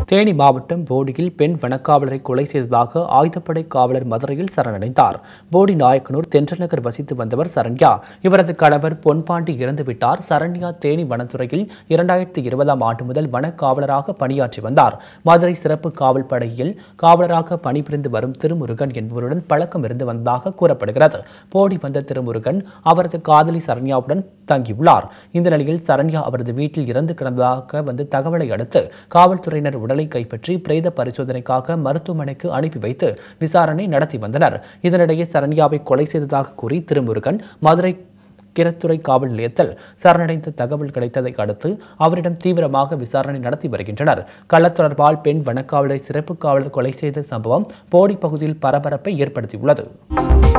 தேனி மாவட்டம் போடியில் பெண் வனக்காவலரை கொலை செய்ததாக ஆயுதப்படை காவலர் மதுரையில் சரணடைந்தார் போடி நாயக்கனூர் தென்றல் நகர் வசித்து வந்தவர் சரண்யா இவரது கணவர் பொன்பாண்டி இறந்துவிட்டார் சரண்யா தேனி வனத்துறையில் இரண்டாயிரத்தி இருபதாம் ஆண்டு முதல் வனக்காவலராக பணியாற்றி வந்தார் மதுரை சிறப்பு காவல் படையில் காவலராக பணிபுரிந்து வரும் திருமுருகன் என்பவருடன் பழக்கம் இருந்து வந்ததாக கூறப்படுகிறது போடி வந்த திருமுருகன் அவரது காதலி சரண்யாவுடன் தங்கியுள்ளார் இந்த நிலையில் சரண்யா அவரது வீட்டில் இறந்து கிடந்ததாக வந்து தகவலை அடுத்து காவல்துறையினர் உடலை கைப்பற்றி பிரேத பரிசோதனைக்காக மருத்துவமனைக்கு அனுப்பி வைத்து விசாரணை நடத்தி வந்தனர் இதனிடையே சரண்யாவை கொலை செய்ததாக கூறி திருமுருகன் மதுரை கிரத்துறை காவல் நிலையத்தில் சரணடைந்த தகவல் கிடைத்ததை அடுத்து அவரிடம் தீவிரமாக விசாரணை நடத்தி வருகின்றனர் கள்ளத் தொடர்பால் பெண் வனக்காவலரை சிறப்பு காவலர் கொலை செய்த சம்பவம் போடி பகுதியில் பரபரப்பை ஏற்படுத்தியுள்ளது